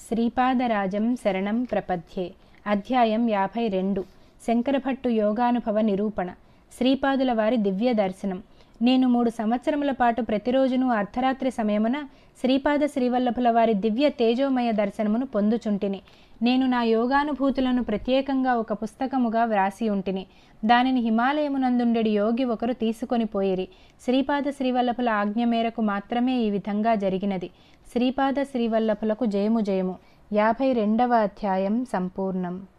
శ్రీపాదరాజం శరణం ప్రపద్యే అధ్యాయం యాభై రెండు శంకరభట్టు యోగానుభవ నిరూపణ శ్రీపాదుల వారి దివ్య దర్శనం నేను మూడు సంవత్సరముల పాటు ప్రతిరోజును అర్ధరాత్రి సమయమున శ్రీపాద శ్రీవల్లభుల వారి దివ్య తేజోమయ దర్శనమును పొందుచుంటిని నేను నా యోగానుభూతులను ప్రత్యేకంగా ఒక పుస్తకముగా వ్రాసి ఉంటిని దానిని హిమాలయమునందుండెడి యోగి ఒకరు తీసుకొని పోయిరి శ్రీపాద శ్రీవల్లభుల ఆజ్ఞ మేరకు మాత్రమే ఈ విధంగా జరిగినది శ్రీపాద శ్రీవల్లభులకు జయము జయము యాభై రెండవ అధ్యాయం సంపూర్ణం